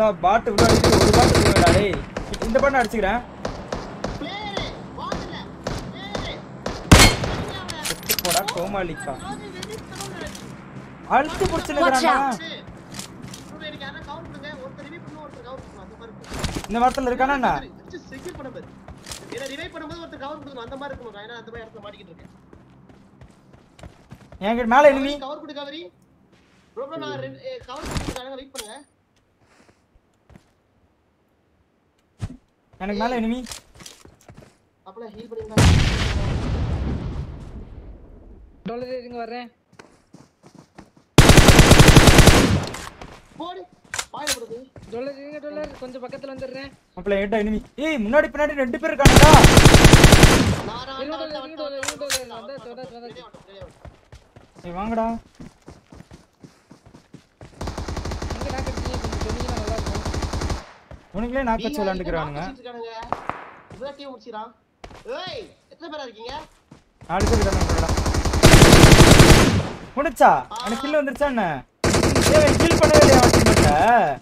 ஏன்டா பாட்டு இவ்வளோ அடிக்குது ஒரு பாட்டு இருக்குடா டேய் இந்த பாட்டு நான் அடிச்சுக்கிறேன் பிளேயரு வாங்கல பிளேயரு செத்து போடா கோமாளிக்கா ராஜி வெறித்தனம்னு அழுத்தி பிடிச்சிருக்கிறானா ப்ரோ எனக்கு யாரா கவுண்ட் பண்ணுங்க ஒருத்தர் ரிவைவ் பண்ணு ஒருத்தர் கவுண்ட் பண்ணு அந்த மாதிரி இருக்கும் இந்த மரத்துல இருக்கானா என்ன? ஜஸ்ட் செக்யூர் பண்ண பாரு என்ன ரிவைவ் பண்ணும்போது ஒருத்தர் கவுண்ட் கொடுக்கணும் அந்த மாதிரி இருக்கும் நான் அந்த மாதிரி இடத்துல மாட்டிக்கிட்டு இருக்கேன் என்கிட்ட மேல எனிமி கவர் கொடு கவரி ப்ரோ ப்ரோ நான் கவர் கொடுத்துருக்காங்க வெயிட் பண்ணுங்க எனக்கு மேல எனிமி அப்பல ஹீல் பண்ணிருக்காங்க டாலர் இருங்க வர்றேன் போடு பாயில போடுது டாலர் இருங்க டாலர் கொஞ்சம் பக்கத்துல வந்துடுறேன் மாப்பிள்ள என்கிட்ட எனிமி ஏய் முன்னாடி பின்னாடி ரெண்டு பேர் இருக்கானுடா நான் நான் இருங்க வந்து டாலர் இருங்க டாலர் இருங்க டாலர் வந்தாச்சு வந்தாச்சு வந்தாச்சு ஏய் வாங்கடா எங்க நான் கட்டிங்க கொஞ்சம் சொன்னீங்கன்னா நல்லா இருக்கும் உனக்குள்ளே நாக்கு வச்சு விளாண்டுக்கிறானுங்க இதான் டீம் முடிச்சிரான் ஏய் எத்தனை பேரா இருக்கீங்க நாலு பேர் இருக்கானுங்கடா முடிச்சா எனக்கு கில் வந்துருச்சா என்ன ஏய் கில் பண்ணவே இல்லையா அவன் டீம்மேட்ட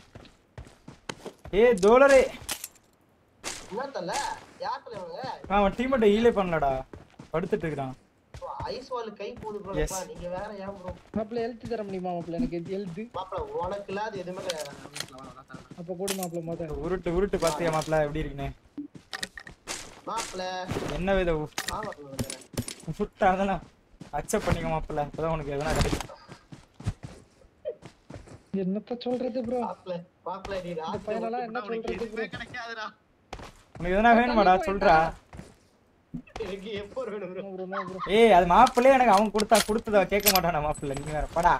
ஏய் தோலரே என்ன தெரியல யார் தலைவங்க அவன் டீம்மேட்ட ஹீலே பண்ணலடா படுத்துட்டு இருக்கிறான் ஐஸ் வால் கை போடு ப்ரோ Yes. நீங்க வேற ஏன் ப்ரோ மாப்பிள்ள ஹெல்த் தர முடியுமா மாப்பிள்ள எனக்கு ஹெல்த் மாப்பிள உனக்கு இல்லாத எதுவுமே கிடையாது அப்ப கூட மாப்பிள்ள மொத உருட்டு உருட்டு பாத்தியா மாப்பிள்ள எப்படி இருக்குன்னு மாப்பிள என்ன வித ஆமா உருட்டு அதெல்லாம் அக்செப்ட் பண்ணிக்க மாப்பிள்ள அப்பதான் உனக்கு எதனா கிடைக்கும் என்னத்த சொல்றது ப்ரோ மாப்பிள மாப்பிள நீ ராத்திரி பையனெல்லாம் என்ன உனக்கு சொல்றது எதுவுமே கிடைக்காதுடா உனக்கு எதனா வேணுமாடா சொல்றா எனக்கு எப்போ வேணும் bro? ப்ரோ நோ ப்ரோ ஏய் அது மாப்பிள்ளையே எனக்கு அவன் கொடுத்தா கொடுத்தத கேட்க மாட்டானா மாப்பிள்ள நீ வேற படா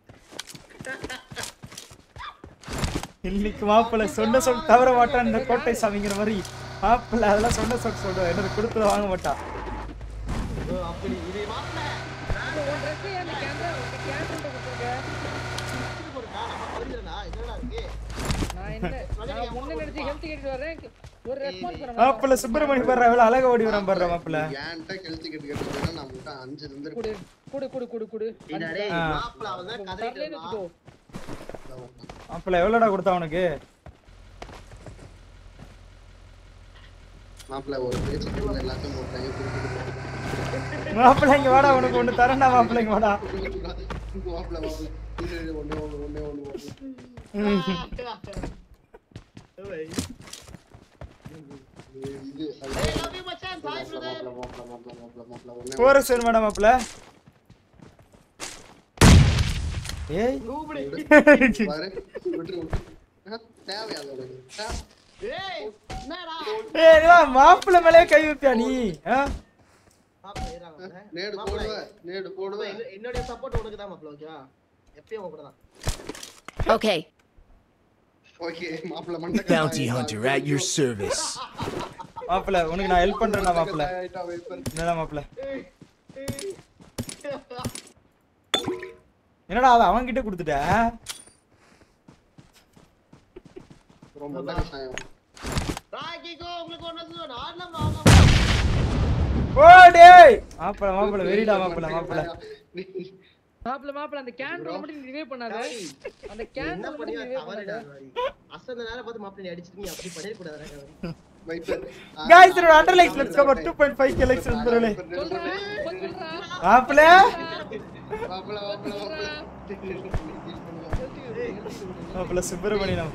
இன்னைக்கு மாப்பிள்ள சொன்ன சொல் தவற மாட்டான் இந்த கோட்டை சாமிங்கிற மாதிரி மாப்பிள்ள அதெல்லாம் சொன்ன சொல் சொல்ற என்னது கொடுத்தத வாங்க மாட்டான் bro, அப்படி இது மாப்பிள உன் ட்ரெஸ் ஏன் அந்த கேமரா கேமரா கொடுத்துருக்க இது போடுடா நம்ம பதிஞ்சிரடா என்னடா இருக்கு நான் என்ன நான் முன்ன நினைச்சு ஹெல்த் கேட்டு வரேன் ஒரு ரெஸ்பான்ஸ் பண்ண மாப்பிள்ள சுப்பிரமணி பாரு எவ்வளவு அழகா ஓடி வரான் பாரு மாப்பிள்ள என்கிட்ட கெளுத்தி கட்டு கேட்டு நான் உங்கள்கிட்ட அஞ்சு இருந்திருக்கேன் குடு குடு குடு குடு குடு ஏடா டேய் ஆ. மாப்பிள அவன் தான் கதறிட்டு தரலேன்னு இருந்தான். வச்சுக்கோ மாப்பிள்ள எவ்வளோடா கொடுத்தா உனக்கு மாப்பிள்ள ஒரு பேச்சு எல்லாத்தையும் போட்டாங்க கொடுத்துட்டு மாப்பிள்ள இங்க வாடா உனக்கு ஒண்ணு தரேன்டா மாப்பிள்ள இங்க வாடா மாப்பிள்ள மாப்பிள்ள இது இது ஒண்ணே ஒண்ணு ஒண்ணே ஒண்ணு ஒண்ணு. ஏய், இது அது Hey, love you மச்சான் bye மாப்பிள்ள brother மாப்பிள்ள மாப்பிள்ள மாப்பிள்ள மாப்பிள்ள ஒண்ணே போரஸ் வேணுமாடா மாப்பிள்ள ஏய் நூபுடி ஒண்ணு. பாரு விட்டுரு விட்டுரு ஆ, தேவையா உனக்கு ஆ, ஏய் என்னடா ஏய் என்னடா மாப்பிள்ள மேலே கை வைப்பியா நீ ஆ? மாப்பிள ஏறாங்க நேடு மாப்பிள போடுவேன் நேடு போடுவேன் என்னுடைய சப்போர்ட் உனக்கு தான் மாப்பிள ஓகேவா எப்பயும் உங்க கூட தான் Okay. ஓகே மாப்பிள்ள மண்டை Bounty hunter at your service. மாப்பிள்ள உனக்கு நான் ஹெல்ப் பண்றேன்டா மாப்பிள்ள ஆயிட்டா வைப்பர் என்னடா மாப்பிள்ள என்னடா அதை அவன் கிட்ட கொடுத்துட்ட ரொம்ப முன்னாடி சாயம் ராக்கிக்கோ உங்களுக்கு ஒண்ணு சொல்லணும் ஆடலாம் ஆடலாம் ஓ டேய் மாப்பிள்ள மாப்பிள்ள வெறிடா மாப்பிள்ள மாப்பிள்ள மாப்பிள்ள மாப்பிள்ள அந்த கேன்ல மட்டும் நீ ரிவே பண்ணாத அந்த கேன்ல என்ன மட்டும் பண்ணியா ரிவே தவறுடா பண்ணாத அசந்த நேரம் பார்த்து மாப்பிள்ளை நீ அடிச்சிட்டு நீ அப்படி பண்ணிட கூடாது வைப்பர் गाइस என்னோட under likes let's cover 2.5 K likes வந்துருலே சொல்றா சொல்றா மாப்பிள்ள மாப்பிள்ள மாப்பிள்ள மாப்பிள்ள மாப்பிள்ள சுப்பிரமணியம்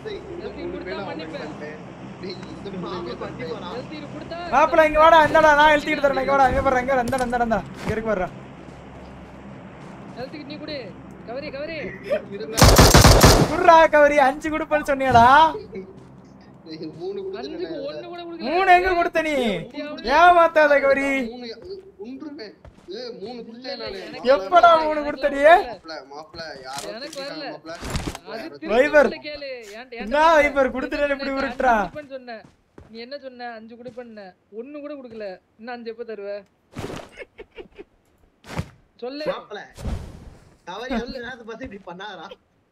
ஹெல்த் கொடுத்தா மாப்பிள்ள இங்க வாடா இந்தடா நான் எழுத்திட்டு தரேன் இங்க வாடா இங்க பாரு இங்க இந்தடா இந்தடா இந்தடா இங்க இருக்கு வர்றா ஹெல்த்துக்கு நீ கொடு கவரி கவரி குர்ரா கவரி அஞ்சு கொடுப்பேன்னு சொன்னியாடா மூணு அஞ்சுக்கு ஒண்ணு கூட கொடுக்கல மூணு எங்க கொடுத்த நீ ஏமாத்தாத கவரி மூணு உண்டுருமே ஏ மூணு குடிச்சேன் நானு எப்படா மூணு கொடுத்த நீ மாப்பிள்ள மாப்பிள்ள யாரோ எனக்கு வரல. மாப்பிள்ள அது வைபர். திருப்பி கேளு ஏன்ட்ட- என்ன ஏன்ட்ட வைபர் கொடுத்துட்டு இப்படி நான் உருட்டுறா அஞ்சு கொடுப்பேன்னு சொன்னேன் நீ என்ன சொன்ன அஞ்சு கொடுப்பேன்னு ஒண்ணு கூட கொடுக்கல இன்னும் அஞ்சு எப்ப தருவ சொல்லு மாப்பிள தவறி வந்து நேரத்தை பார்த்து இப்படி பண்ணாதடா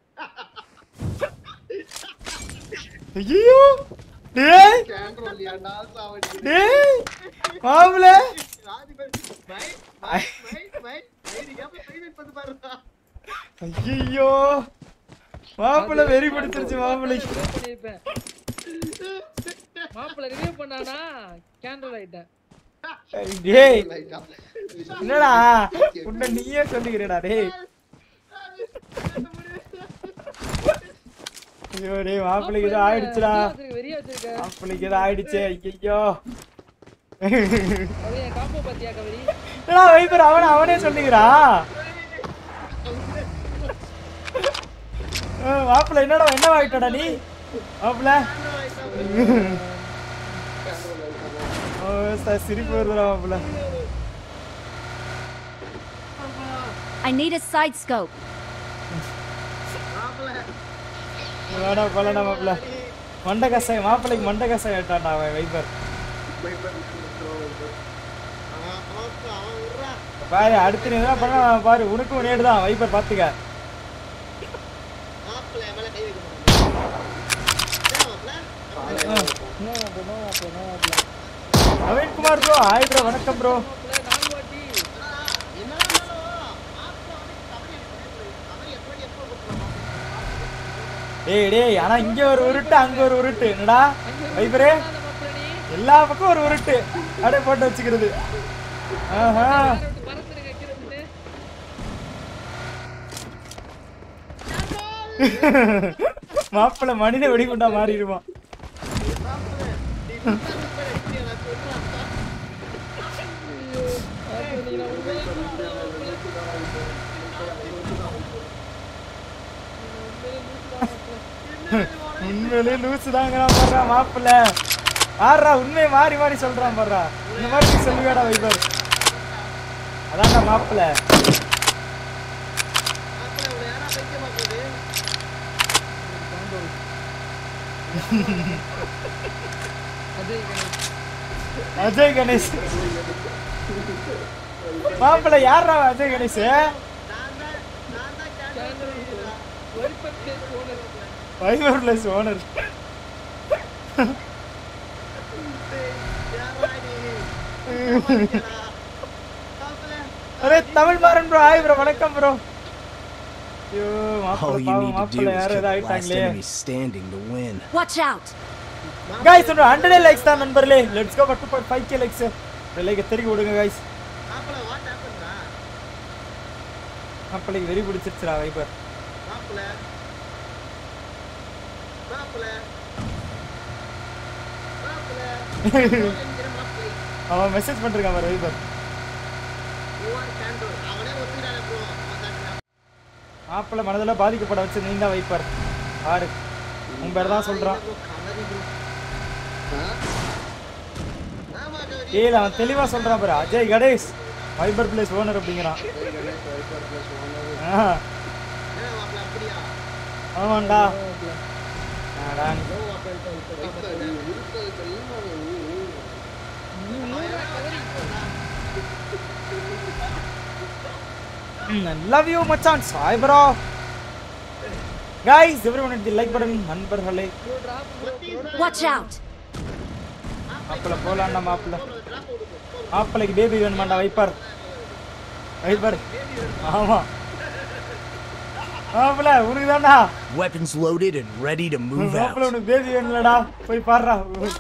ஐயோ டேய் கேண்ட்ரோல் ஏன்டா சாவடி டேய் மாப்பிள்ள ராஜிபர் bye bye bye bye bye நீ கேப்ப பை பண்ணி பாருடா ஐயோ மாப்பிள்ள வெறி பிடிச்சிருச்சு மாப்பிள்ளை ரிவைவ் பண்ணிருப்பேன் மாப்பிள்ள ரிவைவ் பண்ணானா கேண்டல் ஆயிட்டேன் டேய் லைட்டா. என்னடா உன்னை நீயே சொல்லிக்கிறடா டேய் ஐயோ டேய் மாப்பிள்ளைக்கு ஏதோ ஆயிடுச்சுடா வெறியா வச்சிருக்க மாப்பிள்ளைக்கு ஏதோ ஆயிடுச்சே ஐயோ அவன் என் காம்போ பாத்தியா கவரி என்னடா வைப்பர் அவன அவனே சொல்லிக்கிறான் அஹ் மாப்பிள்ளை என்னடா என்ன ஆயிட்டடா நீ மாப்பிள்ள ஓ ச- சிரிப்பு வருதுடா மாப்பிள்ள I need a side scope. வேணா போலடா மாப்பிள்ள மண்டை கசாயம் மாப்பிள்ளைக்கு மண்டை கசாயம் ஆயிட்டான்டா அவன் வைப்பர் பாரு அடுத்து நீ என்ன பண்ண பாரு உனக்கும் நேடு தான் வைப்பர் பாத்துக்க மாப்பிள்ளை மேல கை வைக்க மாட்டான் நோ மாப்பிள்ள நோ மாப்பிள்ள நோ மாப்பிள்ள Naveen Kumar bro hi bro வணக்கம் ப்ரோ மாப்பிள்ள நாலு வாட்டி என்னதான் இருந்தாலும் மாப்பிள்ளை வந்து கபடி கபடி எப்படி எப்போ கொடுத்துருவான் டேய் டேய் ஆனா இங்க ஒரு உருட்டு அங்க ஒரு உருட்டு என்னடா வைப்பரே அந்த மாப்பிள்ள நீ எல்லா பக்கம் ஒரு உருட்டு அப்படியே போட்டு வச்சுக்கிறது ஆஹா பறந்துரு வைக்கிறதுன்னு மாப்பிள்ளை மனித வெடிகுண்டா மாறிடுவான் மாப்பிள்ள நீ நான் உண்மையிலே கூப்பிடுறேன் மாப்பிள்ள. உண்மையிலே லூசு தாங்கிறான் பாடுறா மாப்பிள்ள ஆடுறா உண்மையை மாறி மாறி சொல்றான் பாடுறா இந்த மாதிரி நீ சொல்லுவேடா வைபர் அதான்டா மாப்பிள்ள மாப்பிள்ளை உன்னை யாரா பைத்தியம் பார்க்குறது அஜய் கணேஷ் அஜய் கணேஷ் மாப்பிள்ள யாரா அஜய் கணேஷ் நான் தான் நான் தான் கேண்டல் வரிப்பன் base owner Viper plus owner யாரா நீ மாப்பிள்ளை அரே Tamil Maran bro hi bro வணக்கம் ப்ரோ ஐயோ All மாப்பிள்ள you பாவம் need to do மாப்பிள்ள is யாரும் kill the last இதாயிட்டாங்களே enemy standing to win. Watch out! Guys ஒரு ஹண்ட்ரட் லைக்ஸ் தான் நண்பர்களே let's go two point five K likes like திருப்பி விடுங்க கைஸ் மாப்பிள்ளை வாட் ஹேப்பன்டா மாப்பிள்ளைக்கு வெறி பிடிச்சிருச்சுடா வைபர் மாப்பிள்ளை மாப்பிள்ளை மாப்பிள்ளை என்கிற மாப்பிள்ளை அவன் மெசேஜ் பண்ணிருக்கான் பாரு வைபர் ஓவர் கேண்டல் அவனே ஒத்துக்கிறானே ப்ரோ மாப்பிள்ளை மனதில் பாதிக்கப்பட வச்சு நீ தான் வைப்பர் ஆடு உன் பேர் தான் சொல்றான் ஆமா கௌரி ஏய் அவன் தெளிவா சொல்றான் பாரு Ajay Ganesh Viper blaze owner அப்படிங்கிறான் ஆ, என்ன மாப்பிள்ளை அப்படியா ஆமாண்டா ஆடா நீ. லவ் யூ மச்சான் Sai bro guys everyone hit the like button நண்பர்களே Watch out! மாப்பிள்ள போலாம்டா மாப்பிள்ள மாப்பிள்ளைக்கு பேபி வேணுமாண்டா வைப்பர் வைப்பர் ஆமா மாப்பிள்ள உனக்கு தான்டா Weapons loaded and ready to move மாப்பிள்ள out. உனக்கு பேபி வேணும்லடா போய் பாடுறா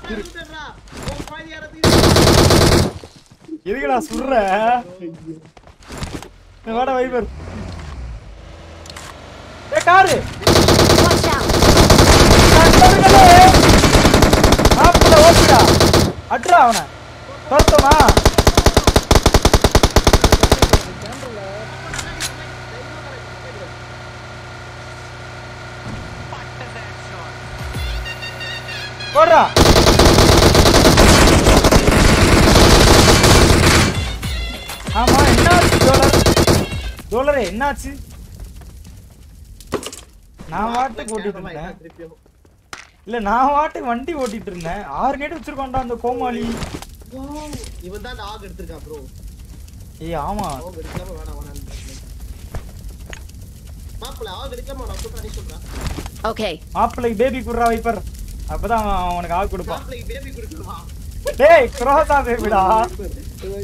எதுக்குடா சுடுற இங்க வாடா வைப்பர் ஏ காரு Watch out! நண்பர்களே மாப்பிள்ள ஓட்டுடா அட்ரா அவனை துரத்துமா போடுறா ஆமா என்னாச்சு டோலர் டோலரே என்னாச்சு நான் வாட்டுக்கு ஓட்டிட்டு இருந்தேன் இல்ல நான் வாட்டுக்கு வண்டி ஓட்டிட்டு இருந்தேன் ஆறு நேட்டு வச்சிருக்கோம்டா அந்த கோமாளி இவன் தான் டாக் எடுத்திருக்கான் ப்ரோ ஏய் ஆமா டாக் எடுக்காம வேணாம் வேணாம் மாப்பிள்ள டாக் எடுக்காம நான் சொல்றேன் நீ சொல்றேன் Okay, மாப்பிள்ளைக்கு பேபி குடுறா வைப்பர் அப்பதான் அவன் அவனுக்கு ஆள் கொடுப்பான் மாப்பிள்ளைக்கு பேபி கொடுக்கணுமா டேய் குரோதா பேபிடா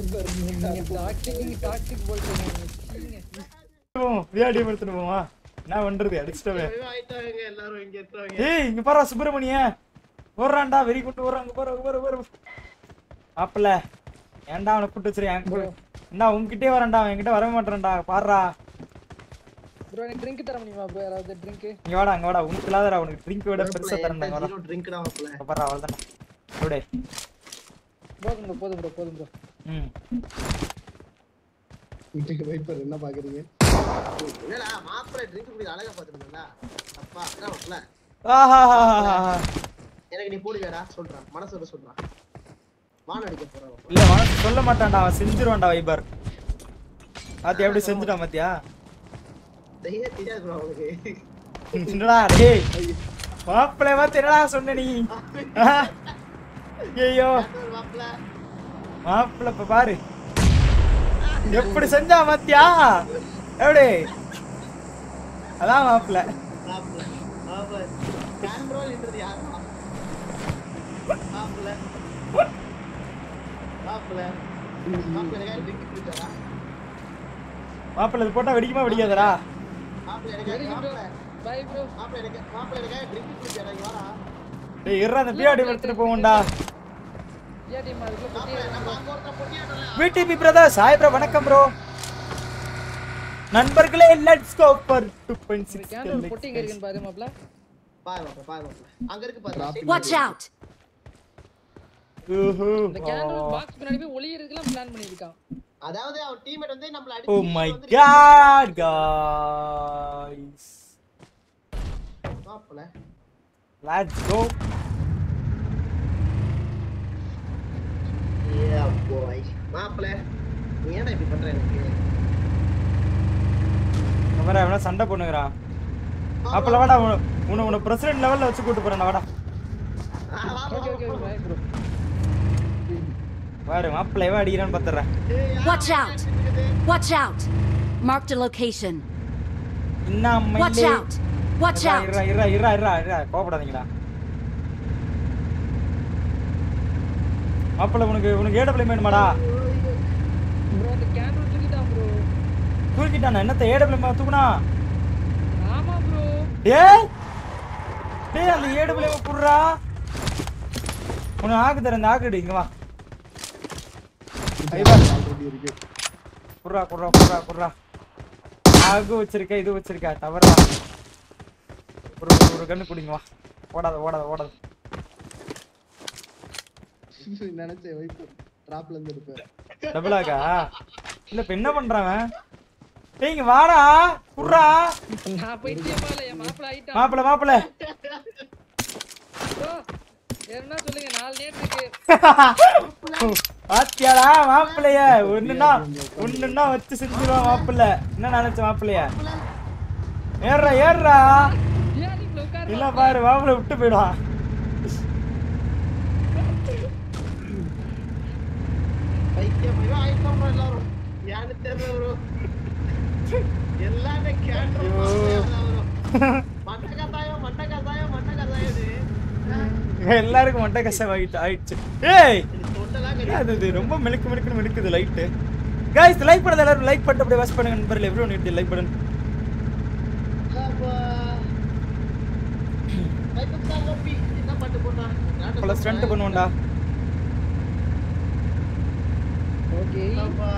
டாக்டிக் டாக்டிக் போல்ட்டீங்க விளையாடி எடுத்துட்டு போமா என்ன பண்றது அடிச்சிட்டவே revive ஆயிட்டாங்க எல்லாரும் இங்க இருக்கிறவங்க ஏய் இங்க பாரு சுப்பிரமணிய ஓடுறான்டா வெறி கொண்டு ஓடுறாங்க பாரு பாரு பாரு மாப்பிள்ள ஏன்டா அவனை கூட்டு வச்சிருக்கேன் என்ன உங்ககிட்டயே வரேன்டா அவன் என்கிட்ட வர மாட்டேன்டா பாடுறா ப்ரோ எனக்கு ட்ரிங்க் தர முடியுமா ப்ரோ யாராவது ட்ரிங்க் இங்க வாடா அங்க வாடா உனக்கு இல்லாதடா உனக்கு ட்ரிங்க் விட பெருசா தரேன்டா இங்க வாடா ட்ரிங்க் தான் மாப்ள இங்க பாரு அவ்வளவுதான் அப்படியே போதும் ப்ரோ போதும் ப்ரோ போதும் ப்ரோ ம் வைப்பர் என்ன பாக்குறீங்க என்னடா மாப்பிள ட்ரிங்க் குடி அழகா பாத்துருந்தா அப்பா என்ன மாப்ள ஆஹா எனக்கு நீ போடுவியாடா சொல்றான் மனசோட சொல்றான் வான் அடிக்க போறான் இல்ல மனசு சொல்ல மாட்டான்டா அவன் செஞ்சிருவான்டா வைபர் பாத்தியா எப்படி செஞ்சுட்டான் பாத்தியா தைரியம் தெரியாது ப்ரோ அவனுக்கு என்னடா டேய் மாப்பிள்ளை பார்த்து என்னடா சொன்ன நீ ஆ? ஐயோ மாப்பிள மாப்பிள்ளை இப்ப பாரு எப்படி செஞ்சா பாத்தியா எப்படி அதான் மாப்பிள்ளை மாப்பிள மாப்பிள கேண்ட்ரோல்ன்றது யாரா மாப்பிள மாப்பிள மாப்பிள எனக்கு ட்ரிங்க் குடிச்சாரா மாப்பிள்ளை இது போட்டா வெடிக்குமா வெடிக்காதடா மாப்பிள எனக்கு மாப்பிள பை ப்ரோ மாப்பிள எனக்கு மாப்பிள எனக்கு ட்ரிங்க் குடிச்சாரா இங்க வாடா டேய் இருடா அந்த பிஆர்டி எடுத்துட்டு போவோம்டா ஏ டீம் அதுக்குள்ள பொட்டி மாப்பிள நம்ம அங்க ஒருத்தன் பொட்டியாடல விடிபி பிரதர்ஸ் ஹாய் ப்ரோ வணக்கம் ப்ரோ நண்பர்களே லெட்ஸ் கோ ஃபார் 2.6 கேண்டல் பொட்டி எங்க இருக்குன்னு பாரு மாப்ள பாரு மாப்பிள பாரு மாப்பிள அங்க இருக்கு பாரு Watch out! இந்த கேண்டல் பாக்ஸ் பின்னாடி போய் ஒளியறதுக்குலாம் பிளான் பண்ணிருக்கான் அதாவது அவன் டீம்மேட் வந்து நம்மள ஓ அடிச்சு மை வந்து காட் गाइस மாப்பிள லெட்ஸ் கோ Yeah, boy. மாப்பிள நீ ஏன்டா இப்படி பண்ற எனக்கு அவரா அவனா சண்டை பண்ணுகிறான் அப்பல வாடா உன- உன்னை உன்னை பிரசிடென்ட் லெவல்ல வச்சு கூட்டு போறேன் வாடா ஆ, வா, வா, ஓகே ஓகே வா. பை ப்ரோ பாரு மாப்பிள்ளை எவன் அடிக்கிறான்னு பாத்துறேன் ஏய், யார் Watch யார் out! இருக்குது? Watch out! Marked a location. இன்னும் Watch out! Watch இரா out! இரா இரா இரா இரா இரா கோபப்படாதீங்கடா மாப்பிள்ளை உனக்கு உனக்கு ஏடபிள்யூ வேணுமாடா ப்ரோ அந்த கேண்டல் தூக்கிட்டான் ப்ரோ தூக்கிட்டானா என்னத்த ஏடபிள்யூ தூக்குனா ஆமா ப்ரோ டேய் டேய் அந்த ஏடபிள்யூ புடுறா உனக்கு ஆக்கு தரேன் இந்த ஆக்குடு இங்க வா ஐயா ஆல்ரெடி இருக்கு குர்ரா குர்ரா குர்ரா குர்ரா ஆகு வச்சிருக்க இது வச்சிருக்க தவறா ஒரு ஒரு- ஒரு கண்ணு குடிங்க வா ஓடாத ஓடாத ஓடாத நினைச்சேன் வைப்பர் டிராப்ல இருந்து இருப்பேன் டபுள் ஆகா இல்ல இப்ப என்ன பண்றான் அவன்? டேய் இங்க வாடா குர்ரா நான் பைத்தியமா இல்ல என் மாப்பிள ஆயிட்டான் மாப்பிள மாப்பிள ப்ரோ என்ன சொல்லுங்க நாலு நேட் இருக்கு பாத்தியாடா மாப்பிளைய ஒண்ணுன்னா ஒண்ணுன்னா வச்சு செஞ்சிருவான் மாப்பிள்ள என்ன நினைச்ச மாப்பிளைய ஏறுறா ஏறுறா ஏன் நீ இவ்வளவு உட்காரு இல்ல பாரு மாப்பிள விட்டு போயிடுவான் பைத்தியம் ஐயோ, ஆயிட்டோம் bro எல்லாரும். ஏன்னு தெரியல bro. எல்லாமே கேண்டல் மாப்பிளையாதான் bro. மண்டை கசாயம், மண்டை கசாயம், மண்டை கசாயம்னு. எல்லாருக்கும் மண்டை கஷ்டம் ஆகிட்டு ஆயிடுச்சு ஏய் இது தொண்டெல்லாம் கடி- அது இது ரொம்ப மினுக்கு மினுக்குன்னு மினுக்குது லைட்டு கைஸ் லைக் பண்ணது எல்லாரும் லைக் பண்ணிட்டு அப்படியே வாட்ச் பண்ணுங்க நண்பர்கள் எவ்ரி ஒன் லைக் பண்ணுங்க அப்பா. வைக்கம் தான் கோபி. என்ன பாட்டு போட்டான்? பல ஸ்டண்ட் பண்ணுவோம்டா ஓகே அப்பா.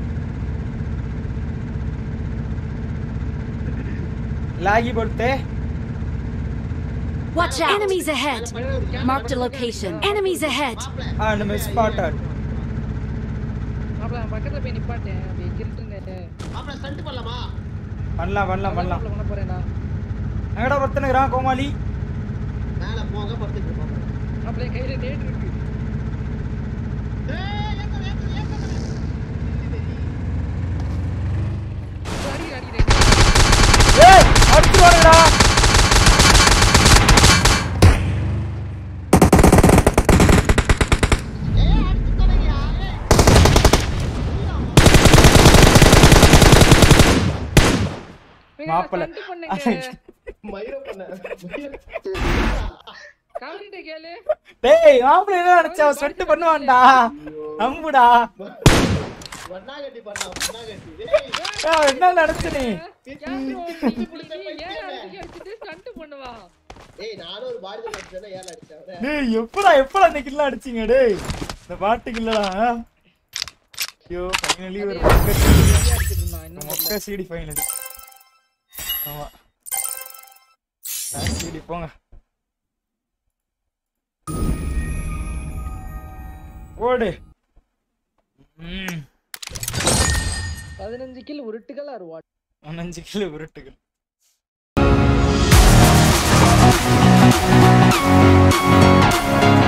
லாகி போட்டு Watch out! Enemies ahead! Marked a location. Enemies ahead! மாப்பிளை, அண்ட் மிஸ் ஸ்பாட்டட் மாப்பிள நான் பக்கத்துல போய் நிப்பாட்டேன் அப்படியே கிரிட்டுன்னு மாப்பிளை stunt பண்ணலாமா? பண்ணலாம் பண்ணலாம் பண்ணலாம் பண்ண போறேன் நான் எங்கடா ஒருத்தனுக்குறான் கோமாளி மேல போங்க படுத்துட்டு இருப்பாங்க. மாப்பிள என் கையில நேட் இருக்கு ஏய், ஏத்தாத, ஏத்தாத, ஏத்தாத. அடி அடி ஏய் அடிச்சுவானுங்கடா ஏய், அடிச்சு தொலைங்கயா, ஏய். மாப்பிள. பண்ணுங்க மயிர பண்ண மயிர. கவனிட்ட கேளு டேய் மாப்பிள்ள என்ன நினைச்சா அவன் ஸ்வெட் பண்ணுவான்டா நம்புடா ஒன்னா கட்டி பண்ணா ஒன்னா கட்டி டேய், ஆ, என்ன நடச்சு நீ ஏன் bro, நீ- நீ- நீ ஏன் அடிச்சு அடிச்சுட்டு stunt பண்ணுவா? ஏய் நானும் ஒரு பாடி அடிச்சேன்னா ஏன் அடிச்சேன் அவனை? டேய் எப்படா எப்படா இந்த கில்ல அடிச்சீங்க டேய் இந்த பாட்டுக்கு இல்லடா ஐயோ ஃபைனலி ஒரு மொக்க நீ அடிச்சிட்டு இருந்தான், இன்னும் மொக்க சிடி ஃபைனலி ஆமா சிடி போங்க ஓடு ம் பதினஞ்சு கில் உருட்டுகள் அறுவாட் பதினஞ்சு கிலோ உருட்டுகள் Enemy